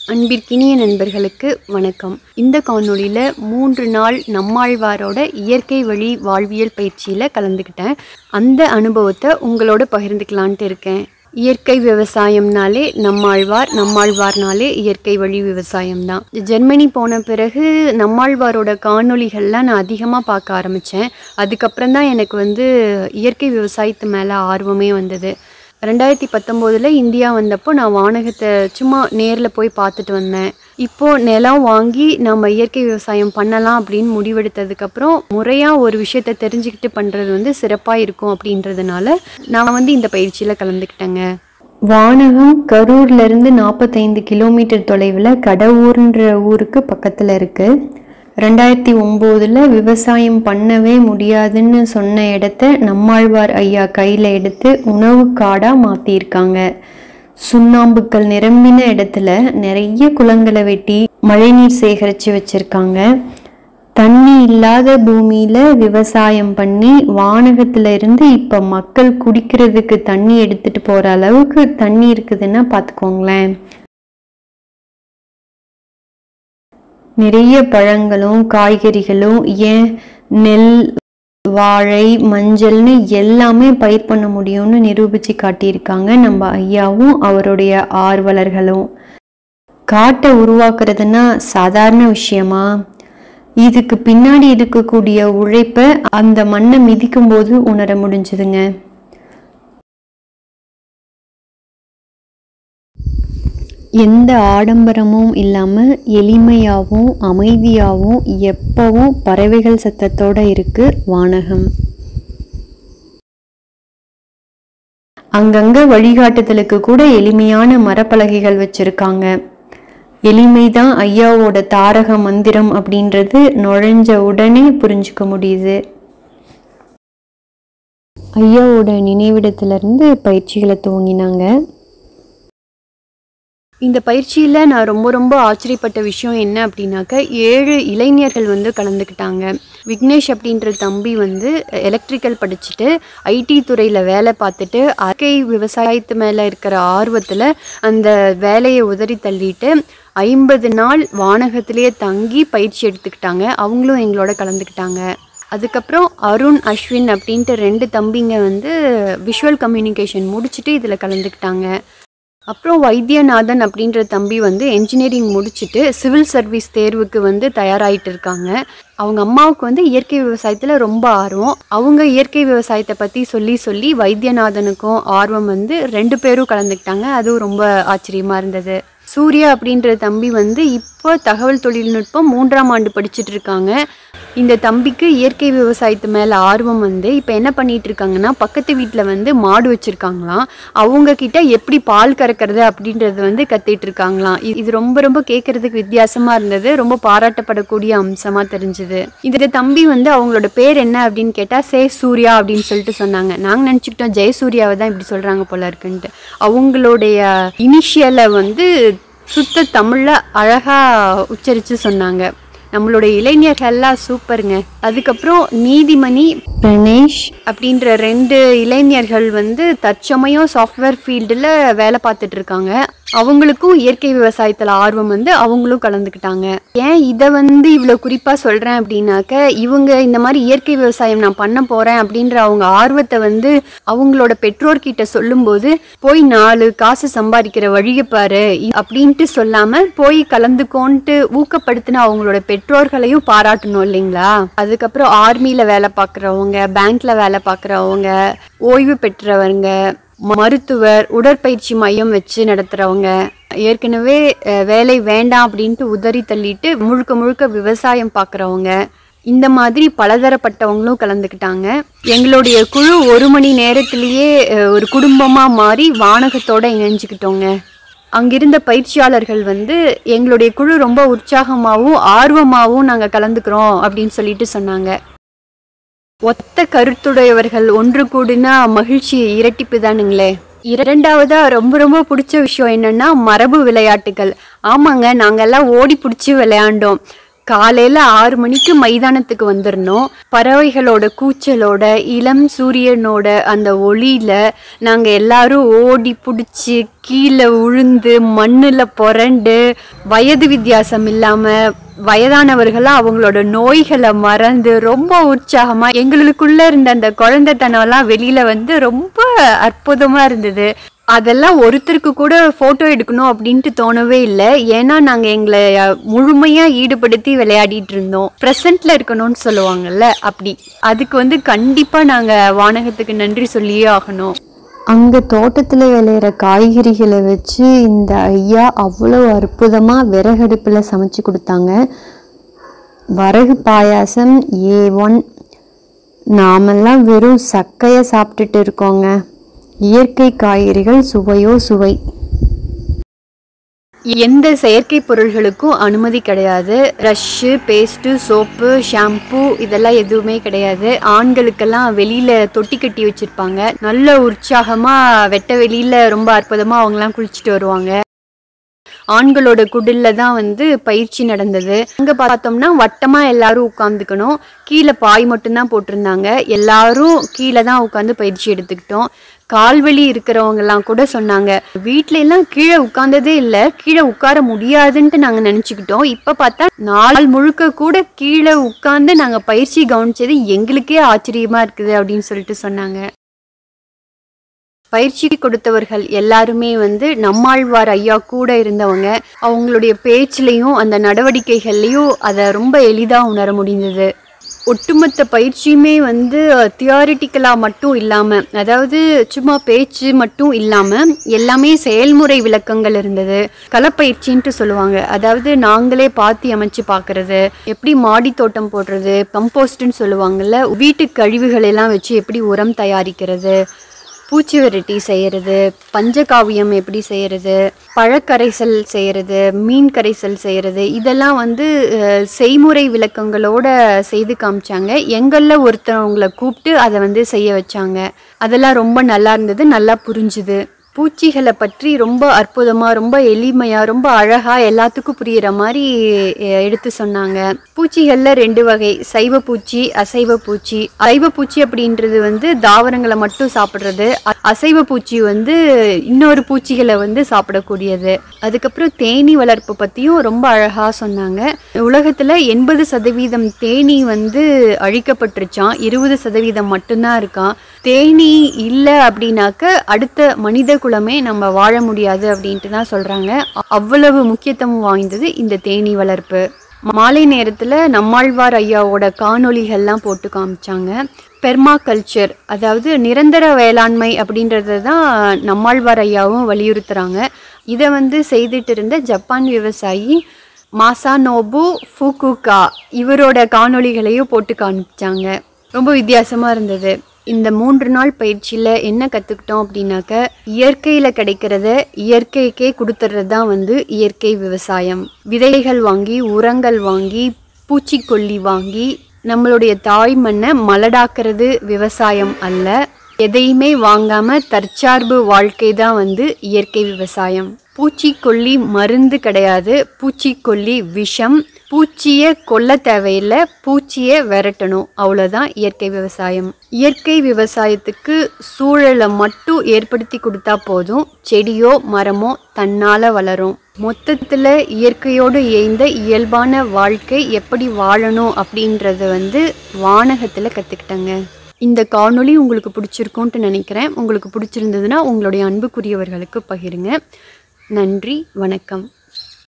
அன்பிற்கினிய நண்பர்களுக்கு வணக்கம் இந்த காணொளியில் மூன்று நாள் நம்மாழ்வாரோட இயற்கை வழி வாழ்வியல் பயிற்சியில் கலந்துக்கிட்டேன் அந்த அனுபவத்தை உங்களோட பகிர்ந்துக்கலான்ட்டு இருக்கேன் இயற்கை விவசாயம்னாலே நம்மாழ்வார் நம்மாழ்வார்னாலே இயற்கை வழி விவசாயம் தான் ஜெர்மனி போன பிறகு நம்மாழ்வாரோட காணொளிகள்லாம் நான் அதிகமாக பார்க்க ஆரம்பித்தேன் அதுக்கப்புறம் தான் எனக்கு வந்து இயற்கை விவசாயத்து மேலே ஆர்வமே வந்தது ரெண்டாயிரத்தி பத்தொம்போதில் இந்தியா வந்தப்போ நான் வானகத்தை சும்மா நேரில் போய் பார்த்துட்டு வந்தேன் இப்போது நிலம் வாங்கி நம்ம இயற்கை விவசாயம் பண்ணலாம் அப்படின்னு முடிவெடுத்ததுக்கப்புறம் முறையாக ஒரு விஷயத்தை தெரிஞ்சுக்கிட்டு பண்ணுறது வந்து சிறப்பாக இருக்கும் அப்படின்றதுனால நான் வந்து இந்த பயிற்சியில் கலந்துக்கிட்டேங்க வானகம் கரூர்லேருந்து நாற்பத்தைந்து கிலோமீட்டர் தொலைவில் கடவுர்ன்ற ஊருக்கு பக்கத்தில் இருக்குது ரெண்டாயிரத்தி ஒம்போதில் விவசாயம் பண்ணவே முடியாதுன்னு சொன்ன இடத்த நம்மாழ்வார் ஐயா கையில் எடுத்து உணவு காடாக மாற்றியிருக்காங்க சுண்ணாம்புக்கள் நிரம்பின இடத்துல நிறைய குளங்களை வெட்டி மழைநீர் சேகரித்து வச்சுருக்காங்க தண்ணி இல்லாத பூமியில் விவசாயம் பண்ணி வானகத்துல இருந்து இப்போ மக்கள் குடிக்கிறதுக்கு தண்ணி எடுத்துட்டு போகிற அளவுக்கு தண்ணி இருக்குதுன்னா பார்த்துக்கோங்களேன் நிறைய பழங்களும் காய்கறிகளும் ஏன் நெல் வாழை மஞ்சள்னு எல்லாமே பயிர் பண்ண முடியும்னு நிரூபித்து காட்டியிருக்காங்க நம்ம ஐயாவும் அவருடைய ஆர்வலர்களும் காட்டை உருவாக்குறதுன்னா சாதாரண விஷயமா இதுக்கு பின்னாடி இருக்கக்கூடிய உழைப்பை அந்த மண்ணை மிதிக்கும் போது உணர முடிஞ்சுதுங்க எந்த ஆடம்பரமும் இல்லாமல் எளிமையாகவும் அமைதியாகவும் எப்பவும் பறவைகள் சத்தத்தோட இருக்கு வானகம் அங்கங்க வழிகாட்டுதலுக்கு கூட எளிமையான மரப்பலகைகள் வச்சிருக்காங்க எளிமைதான் ஐயாவோட தாரக மந்திரம் அப்படின்றது நுழைஞ்ச உடனே புரிஞ்சுக்க முடியுது ஐயாவோட நினைவிடத்திலிருந்து பயிற்சிகளை துவங்கினாங்க இந்த பயிற்சியில் நான் ரொம்ப ரொம்ப ஆச்சரியப்பட்ட விஷயம் என்ன அப்படின்னாக்க ஏழு இளைஞர்கள் வந்து கலந்துக்கிட்டாங்க விக்னேஷ் அப்படின்ற தம்பி வந்து எலக்ட்ரிக்கல் படிச்சுட்டு ஐடி துறையில் வேலை பார்த்துட்டு அக்கை விவசாயத்து மேலே இருக்கிற ஆர்வத்தில் அந்த வேலையை உதறி தள்ளிட்டு ஐம்பது நாள் வானகத்திலேயே தங்கி பயிற்சி எடுத்துக்கிட்டாங்க அவங்களும் எங்களோட கலந்துக்கிட்டாங்க அதுக்கப்புறம் அருண் அஸ்வின் அப்படின்ட்டு ரெண்டு தம்பிங்க வந்து விஷுவல் கம்யூனிகேஷன் முடிச்சுட்டு இதில் கலந்துக்கிட்டாங்க அப்புறம் வைத்தியநாதன் அப்படின்ற தம்பி வந்து என்ஜினியரிங் முடிச்சுட்டு சிவில் சர்வீஸ் தேர்வுக்கு வந்து தயாராகிட்டு இருக்காங்க அவங்க அம்மாவுக்கு வந்து இயற்கை விவசாயத்தில் ரொம்ப ஆர்வம் அவங்க இயற்கை விவசாயத்தை பற்றி சொல்லி சொல்லி வைத்தியநாதனுக்கும் ஆர்வம் வந்து ரெண்டு பேரும் கலந்துக்கிட்டாங்க அதுவும் ரொம்ப ஆச்சரியமாக இருந்தது சூர்யா அப்படின்ற தம்பி வந்து இப்போ தகவல் தொழில்நுட்பம் மூன்றாம் ஆண்டு படிச்சுட்டு இருக்காங்க இந்த தம்பிக்கு இயற்கை விவசாயத்து மேலே ஆர்வம் வந்து இப்போ என்ன பண்ணிட்டு இருக்காங்கன்னா பக்கத்து வீட்டில் வந்து மாடு வச்சுருக்காங்களாம் அவங்க கிட்ட எப்படி பால் கறக்கிறது அப்படின்றது வந்து கத்திட்டு இருக்காங்களாம் இது- இது ரொம்ப ரொம்ப கேட்கறதுக்கு வித்தியாசமாக இருந்தது ரொம்ப பாராட்டப்படக்கூடிய அம்சமாக தெரிஞ்சுது இந்த தம்பி வந்து அவங்களோட பேர் என்ன அப்படின்னு கேட்டால் சே சூர்யா அப்படின்னு சொல்லிட்டு சொன்னாங்க நாங்கள் நினச்சிக்கிட்டோம் ஜெயசூர்யாவை தான் இப்படி சொல்கிறாங்க போல இருக்குன்ட்டு அவங்களுடைய இனிஷியலை வந்து சுத்த தமிழில் அழகாக உச்சரித்து சொன்னாங்க நம்மளுடைய இளைஞர்கள்லாம் சூப்பருங்க அதுக்கப்புறம் நீதிமணி பிரணேஷ் அப்படின்ற ரெண்டு இளைஞர்கள் வந்து தற்சமயம் சாஃப்ட்வேர் ஃபீல்டில் வேலை பார்த்துட்டு இருக்காங்க அவங்களுக்கும் இயற்கை விவசாயத்தில் ஆர்வம் வந்து அவங்களும் கலந்துக்கிட்டாங்க ஏன் இதை வந்து இவ்வளோ குறிப்பாக சொல்கிறேன் அப்படின்னாக்க இவங்க இந்த மாதிரி இயற்கை விவசாயம் நான் பண்ண போகிறேன் அப்படின்ற அவங்க ஆர்வத்தை வந்து அவங்களோட பெற்றோர்கிட்ட சொல்லும்போது போய் நாலு காசு சம்பாதிக்கிற வழியை பாரு இ- அப்படின்ட்டு சொல்லாமல் போய் கலந்துக்கோன்ட்டு ஊக்கப்படுத்தின அவங்களோட பெற்றோர்களையும் பாராட்டணும் இல்லைங்களா அதுக்கப்புறம் ஆர்மியில் வேலை பார்க்குறவங்க பேங்க்ல வேலை பார்க்குறவங்க ஓய்வு பெற்றவங்க மருத்துவர் உடற்பயிற்சி மையம் வச்சு நடத்துகிறவங்க ஏற்கனவே அஹ், வேலை வேண்டாம் அப்படின்ட்டு உதறி தள்ளிட்டு முழுக்க முழுக்க விவசாயம் பார்க்குறவங்க இந்த மாதிரி பலதரப்பட்டவங்களும் கலந்துக்கிட்டாங்க எங்களுடைய குழு ஒரு மணி நேரத்திலேயே அஹ், ஒரு குடும்பமாக மாறி வானகத்தோட இணைஞ்சுக்கிட்டோங்க அங்கிருந்த பயிற்சியாளர்கள் வந்து எங்களுடைய குழு ரொம்ப உற்சாகமாகவும் ஆர்வமாகவும் நாங்கள் கலந்துக்கிறோம் அப்படின்னு சொல்லிட்டு சொன்னாங்க ஒத்த கருத்துடையவர்கள் ஒன்று கூடினா மகிழ்ச்சி இரட்டிப்பு தானுங்களே இரண்டாவதா ரொம்ப ரொம்ப பிடிச்ச விஷயம் என்னன்னா மரபு விளையாட்டுகள் ஆமாங்க நாங்கெல்லாம் ஓடி பிடிச்சி விளையாண்டோம் காலையில ஆறு மணிக்கு மைதானத்துக்கு வந்துடணும் பறவைகளோட கூச்சலோட இளம் சூரியனோட அந்த ஒளியில நாங்க எல்லாரும் ஓடி பிடிச்சி கீழே உழுந்து மண்ணுல புரண்டு வயது வித்தியாசம் இல்லாம வயதானவர்களா அவங்களோட நோய்களை மறந்து ரொம்ப உற்சாகமா எங்களுக்குள்ள இருந்த அந்த குழந்தைத்தனம்லாம் வெளியில வந்து ரொம்ப அற்புதமா இருந்தது அதெல்லாம் ஒருத்தருக்கு கூட போட்டோ எடுக்கணும் அப்படின்ட்டு தோணவே இல்லை ஏன்னா நாங்க எங்களை அஹ், முழுமையா ஈடுபடுத்தி விளையாடிட்டு இருந்தோம் ப்ரெசன்ட்ல இருக்கணும்னு சொல்லுவாங்கல்ல அப்படி அதுக்கு வந்து கண்டிப்பா நாங்க வானகத்துக்கு நன்றி சொல்லியே ஆகணும் அங்கே தோட்டத்தில் விளையிற காய்கறிகளை வச்சு இந்த ஐயா அவ்வளோ அற்புதமாக விறகடுப்பில் சமைச்சு கொடுத்தாங்க வரகு பாயாசம் ஏ ஒன் நாமெல்லாம் வெறும் சக்கையை சாப்பிட்டுட்டு இருக்கோங்க இயற்கை காய்கறிகள் சுவையோ சுவை எந்த செயற்கை பொருள்களுக்கும் அனுமதி கிடையாது ப்ரஷ்ஷு பேஸ்ட்டு சோப்பு ஷாம்பு இதெல்லாம் எதுவுமே கிடையாது ஆண்களுக்கெல்லாம் வெளியில தொட்டி கட்டி வச்சிருப்பாங்க நல்ல உற்சாகமா வெட்ட வெளியில ரொம்ப அற்புதமா அவங்கலாம் குளிச்சுட்டு வருவாங்க ஆண்களோட குடில்ல தான் வந்து பயிற்சி நடந்தது அங்க பார்த்தோம்னா வட்டமா எல்லாரும் உட்காந்துக்கணும் கீழே பாய் மட்டும்தான் போட்டிருந்தாங்க எல்லாரும் கீழே தான் உட்காந்து பயிற்சி எடுத்துக்கிட்டோம் கால்வலி இருக்கிறவங்கலாம் கூட சொன்னாங்க வீட்ல எல்லாம் கீழே உட்கார்ந்ததே இல்ல கீழே உட்கார முடியாதுன்ட்டு நாங்க நினைச்சுக்கிட்டோம் இப்ப பார்த்தா நாள் முழுக்க கூட கீழே உட்கார்ந்து நாங்க பயிற்சி கவனிச்சது எங்களுக்கே ஆச்சரியமா இருக்குது அப்படின்னு சொல்லிட்டு சொன்னாங்க பயிற்சி கொடுத்தவர்கள் எல்லாருமே வந்து நம்மாழ்வார் ஐயா கூட இருந்தவங்க அவங்களுடைய பேச்சுலையும் அந்த நடவடிக்கைகள்லையும் அதை ரொம்ப எளிதாக உணர முடிந்தது ஒட்டுமொத்த பயிற்சியுமே வந்து தியாரிட்டிக்கலாக மட்டும் இல்லாமல் அதாவது சும்மா பேச்சு மட்டும் இல்லாமல் எல்லாமே செயல்முறை விளக்கங்கள் இருந்தது களப்பயிற்சின்ட்டு சொல்லுவாங்க அதாவது நாங்களே பாத்தி அமைச்சு பார்க்கறது எப்படி மாடி தோட்டம் போடுறது கம்போஸ்ட்னு சொல்லுவாங்கல்ல வீட்டு கழிவுகள் எல்லாம் வச்சு எப்படி உரம் தயாரிக்கிறது பூச்சி விரட்டி செய்யறது பஞ்சகாவியம் எப்படி செய்யறது பழக்கரைசல் செய்யறது மீன் கரைசல் செய்யறது இதெல்லாம் வந்து அஹ், செய்முறை விளக்கங்களோட செய்து காமிச்சாங்க எங்களில் ஒருத்தவங்களை கூப்பிட்டு அதை வந்து செய்ய வச்சாங்க அதெல்லாம் ரொம்ப நல்லா இருந்தது நல்லா புரிஞ்சுது பூச்சிகளை பற்றி ரொம்ப அற்புதமா ரொம்ப எளிமையா ரொம்ப அழகா எல்லாத்துக்கும் புரியுற மாதிரி அஹ், எடுத்து சொன்னாங்க பூச்சிகள்ல ரெண்டு வகை சைவ பூச்சி அசைவ பூச்சி சைவ பூச்சி அப்படின்றது வந்து தாவரங்களை மட்டும் சாப்பிடுறது அ- அசைவ பூச்சி வந்து இன்னொரு பூச்சிகளை வந்து சாப்பிடக்கூடியது அதுக்கப்புறம் தேனீ வளர்ப்பு பத்தியும் ரொம்ப அழகா சொன்னாங்க உலகத்துல எண்பது சதவீதம் தேனீ வந்து அழிக்கப்பட்டுருச்சான் இருபது சதவீதம் மட்டும்தான் இருக்கான் தேனீ இல்லை அப்படின்னாக்க அடுத்த மனித குலமே நம்ம வாழ முடியாது அப்படின்ட்டு தான் சொல்றாங்க அ- அவ்வளவு முக்கியத்துவம் வாய்ந்தது இந்த தேனீ வளர்ப்பு மாலை நேரத்தில் நம்மாழ்வார் ஐயாவோட காணொளிகள்லாம் போட்டு காமிச்சாங்க பெர்மா கல்ச்சர் அதாவது நிரந்தர வேளாண்மை அப்படின்றத தான் நம்மாழ்வார் ஐயாவும் வலியுறுத்துறாங்க இதை வந்து செய்துட்டு இருந்த ஜப்பான் விவசாயி மாசானோபு ஃபுகுகா இவரோட காணொளிகளையும் போட்டு காமிச்சாங்க ரொம்ப வித்தியாசமா இருந்தது இந்த மூன்று நாள் பயிற்சியில் என்ன கற்றுக்கிட்டோம் அப்படின்னாக்க இயற்கையில் கிடைக்கிறத இயற்கைக்கே கொடுத்துறது தான் வந்து இயற்கை விவசாயம் விதைகள் வாங்கி உரங்கள் வாங்கி பூச்சிக்கொல்லி வாங்கி நம்மளுடைய தாய் மண்ணை மலடாக்குறது விவசாயம் அல்ல எதையுமே வாங்காம தற்சார்பு வாழ்க்கை தான் வந்து இயற்கை விவசாயம் பூச்சிக்கொல்லி மருந்து கிடையாது பூச்சிக்கொல்லி விஷம் பூச்சியை கொல்ல தேவையில்லை பூச்சியை விரட்டணும் அவ்வளோதான் இயற்கை விவசாயம் இயற்கை விவசாயத்துக்கு சூழலை மட்டும் ஏற்படுத்தி கொடுத்தா போதும் செடியோ மரமோ தன்னால் வளரும் மொத்தத்தில் இயற்கையோடு இயைந்த இயல்பான வாழ்க்கை எப்படி வாழணும் அப்படின்றத வந்து வானகத்தில் கற்றுக்கிட்டேங்க இந்த காணொளி உங்களுக்கு பிடிச்சிருக்கும்ன்ட்டு நினைக்கிறேன் உங்களுக்கு பிடிச்சிருந்ததுன்னா உங்களுடைய அன்புக்குரியவர்களுக்கு பகிருங்க நன்றி வணக்கம்